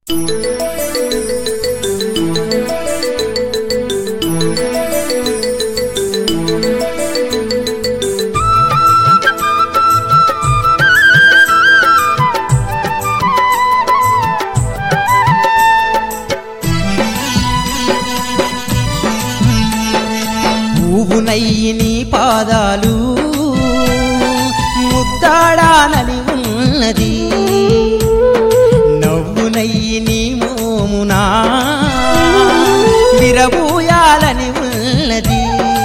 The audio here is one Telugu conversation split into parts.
పువ్వునయ్యి నీ పాదాలు ముద్దాడానని ఉన్నది నవ్వునయ్యి నీ మోమునా విరబూయాలని ఉన్నది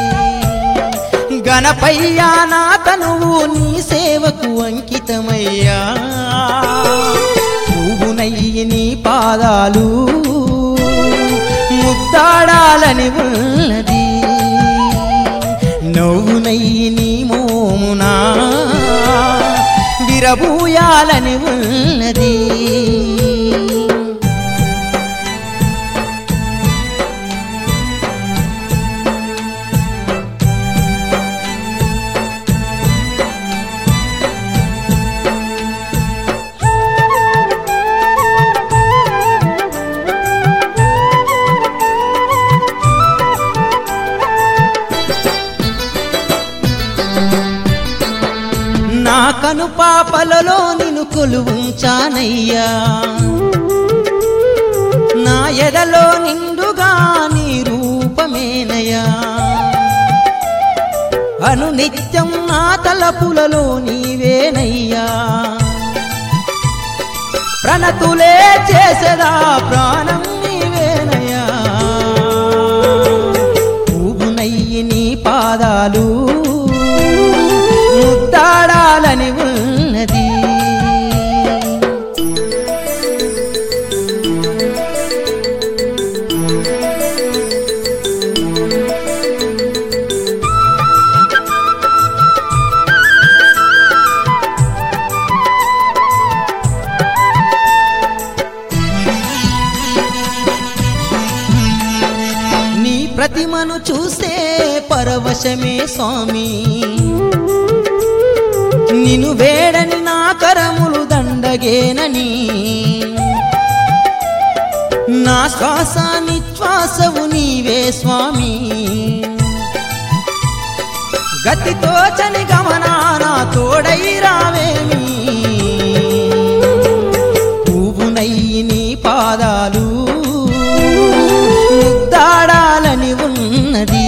గణపయ్యా నా తనువు నీ సేవకు అంకితమయ్యా పువ్వునయ్యి నీ పాదాలు ముద్దాడాలని ఉన్నది నవ్వునయ్యి నీ మోమునా విరబూయాలని ఉన్నది నా కను పాపలలో నిన్ను కొలువుంచానయ్యా నా ఎదలో నిండుగా నీ రూపమేనయ్యా అను నిత్యం నా తలపులలో నీవేనయ్యా ప్రణతులే చేసదా ప్రాణం నీవేనయ్యా పువ్వునయ్యి నీ పాదాలు ముద్దాడాలని ఉన్నది నీ ప్రతిమను చూసే పరవశమే స్వామి నిను వేడని నా కరములు దండగేనని నా శ్వాస నిశ్వాసవు నీవే స్వామి గతితో చని గమనానా తోడై రావేమి పువ్వునయ్యి నీ పాదాలు ముద్దాడాలని ఉన్నది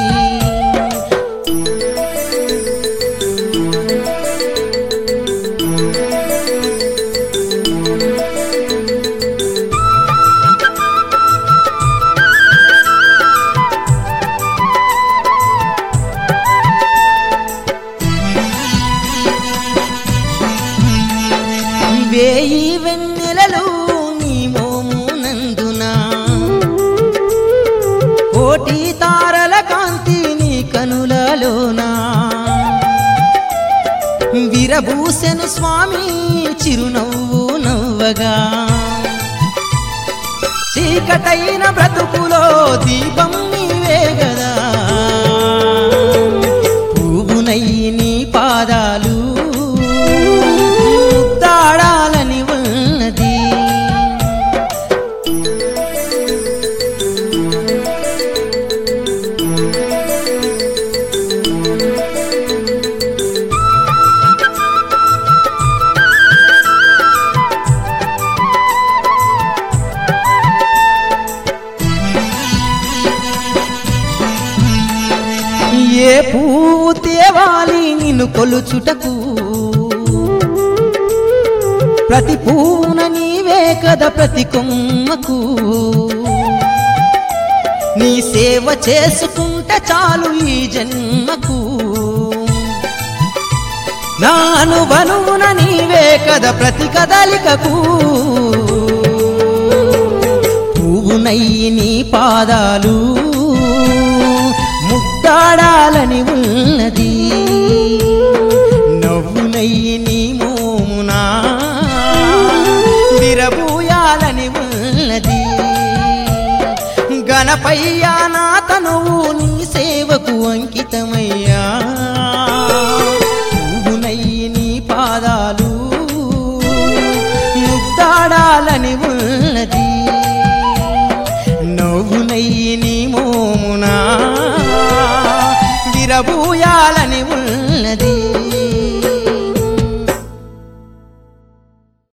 వేయి వెన్నెలలు నీ మోమునందున కోటి తారల కాంతి నీ కనులలోనా విరబూసెను స్వామి చిరునవ్వు నవ్వగా చీకటైన బ్రతుకులో దీపం నీవే గదా పువ్వునయ్యి నీ పాదాలు ముద్దాడాలని ఉన్నది ఏ పువ్వు తేవాలి నిన్ను కొలుచుటకు ప్రతి పువ్వున నీవే కదా ప్రతి కొమ్మకు నీ సేవ చేసుకుంటే చాలు ఈ జన్మకు నాను బనువున నీవే కదా ప్రతి కదలికకు పువ్వునయ్యి నీ పాదాలు ముద్దాడాలని ఉన్నది నవ్వునయ్యి నీ మోమునా విరబూయాలని ఉన్నది గణపయ్యా నా తనువు నీ సేవకు అంకితమయ్యా పువ్వునయ్యి నీ పాదాలు ముద్దాడాలని ఉన్నది విరబూయాలని ఉన్నది